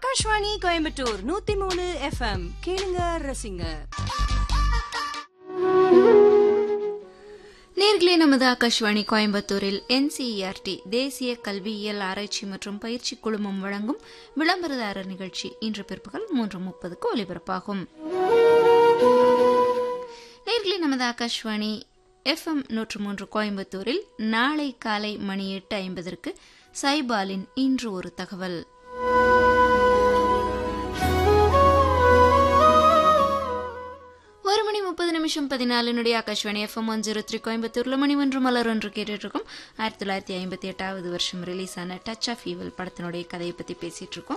ஆகாஷ்வாணி கோயம்புத்தூர் நூத்தி மூணு எஃப்எம் கேளுங்க ரசிங்க நேர்களே நமது ஆகாஷ்வாணி கோயம்புத்தூரில் என்சிஇஆர்டி தேசிய கல்வியியல் ஆராய்ச்சி மற்றும் பயிற்சி குழுமம் வழங்கும் விளம்பரதாரர் நிகழ்ச்சி இன்று பிற்பகல் மூன்று முப்பதுக்கு ஒலிபரப்பாகும் நேர்களே நமது ஆகாஷ்வாணி எஃப்எம் நூற்று மூன்று கோயம்புத்தூரில் நாளை காலை மணி எட்டு ஐம்பதற்கு சைபாலின் இன்று ஒரு தகவல் ஒரு மணி முப்பது நிமிஷம் பதினாலுனுடைய Akashvani FM one zero three கோயம்புத்தூர்ல மணி ஒன்று மலர் ஒன்று கேட்டுட்டு இருக்கோம் ஆயிரத்தி தொள்ளாயிரத்தி ஐம்பத்தி எட்டாவது வருஷம் ரிலீஸ் ஆன டச் ஆஃப் ஈவல் படத்தினுடைய கதையை பத்தி பேசிட்டு இருக்கோம்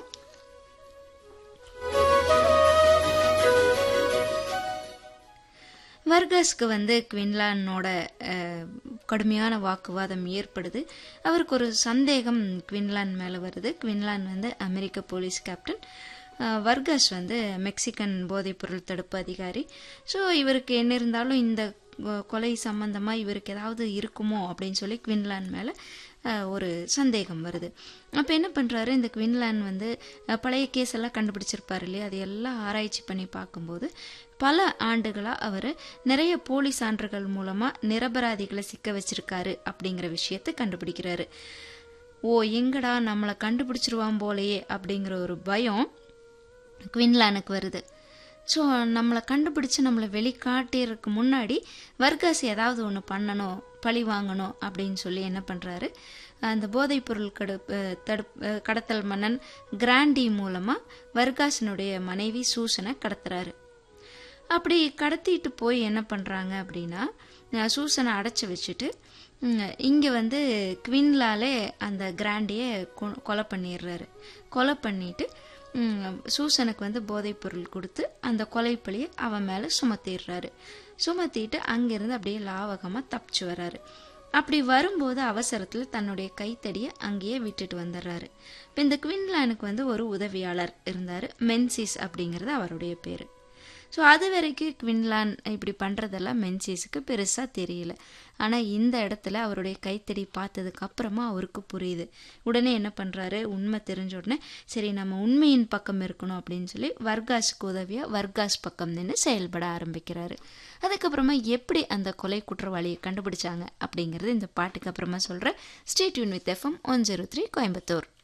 வர்கஸ்க்கு வந்து குவின்லானோட அஹ், கடுமையான வாக்குவாதம் ஏற்படுது அவருக்கு ஒரு சந்தேகம் குவின்லான் மேலே வருது குவின்லான் வந்து அமெரிக்க போலீஸ் கேப்டன் அஹ், வர்கஸ் வந்து மெக்சிகன் போதைப்பொருள் தடுப்பு அதிகாரி ஸோ இவருக்கு என்ன இருந்தாலும் இந்த கொ- கொலை சம்பந்தமாக இவருக்கு ஏதாவது இருக்குமோ அப்படின்னு சொல்லி குவின்லான் மேலே ஒரு சந்தேகம் வருது அப்போ என்ன பண்ணுறாரு இந்த குவின்லான் வந்து அஹ், பழைய கேஸ் எல்லாம் கண்டுபிடிச்சிருப்பாரு இல்லையா அது எல்லாம் ஆராய்ச்சி பண்ணி பார்க்கும்போது பல ஆண்டுகளாக அவர் நிறைய போலி சான்றுகள் மூலமாக நிரபராதிகளை சிக்க வச்சிருக்காரு அப்படிங்கிற விஷயத்தை கண்டுபிடிக்கிறாரு ஓ எங்கடா நம்மளை கண்டுபிடிச்சிருவான் போலயே அப்படிங்கிற ஒரு பயம் குவின்லானுக்கு வருது ஸோ நம்மளை கண்டுபிடிச்சு நம்மளை வெளிக்காட்டிறதுக்கு முன்னாடி வர்காஸ் ஏதாவது ஒன்று பண்ணணும் பழி வாங்கணும் அப்படின்னு சொல்லி என்ன பண்ணுறாரு அந்த போதைப்பொருள் கடு அஹ் தடுப் அஹ் கடத்தல் மன்னன் கிராண்டி மூலமாக வர்காஸினுடைய மனைவி சூசனை கடத்துறாரு அப்படி கடத்திட்டு போய் என்ன பண்ணுறாங்க அப்படின்னா அஹ் சூசனை அடைச்சி வச்சுட்டு இங்கே வந்து குவின்லாலே அந்த கிராண்டியை கொ- கொலை பண்ணிடுறாரு கொலை பண்ணிட்டு ம், சூசனுக்கு வந்து போதைப்பொருள் கொடுத்து அந்த கொலைப்பழியை அவன் மேலே சுமத்திடுறாரு சுமத்திட்டு அங்கேருந்து அப்படியே லாவகமாக தப்பிச்சு வர்றாரு அப்படி வரும்போது அவசரத்தில் தன்னுடைய கைத்தடியை அங்கேயே விட்டுட்டு வந்துடுறாரு இப்போ இந்த குவின்லானுக்கு வந்து ஒரு உதவியாளர் இருந்தார் மென்சிஸ் அப்படிங்கிறது அவருடைய பேர் ஸோ அது வரைக்கும் குவின்லான் இப்படி பண்ணுறதெல்லாம் மென்சிஸுக்கு பெருசாக தெரியல ஆனால் இந்த இடத்துல அவருடைய கைத்தடி பார்த்ததுக்கு அப்புறமா அவருக்கு புரியுது உடனே என்ன பண்ணுறாரு உண்மை தெரிஞ்ச உடனே சரி நம்ம உண்மையின் பக்கம் இருக்கணும் அப்படின்னு சொல்லி வர்காஸுக்கு உதவியாக வர்காஸ் பக்கம் நின்று செயல்பட ஆரம்பிக்கிறாரு அதுக்கப்புறமா எப்படி அந்த கொலை குற்றவாளியை கண்டுபிடிச்சாங்க அப்படிங்கிறது இந்த பாட்டுக்கு அப்புறமா சொல்கிற ஸ்டேட் யூன் with FM one zero three Coimbatore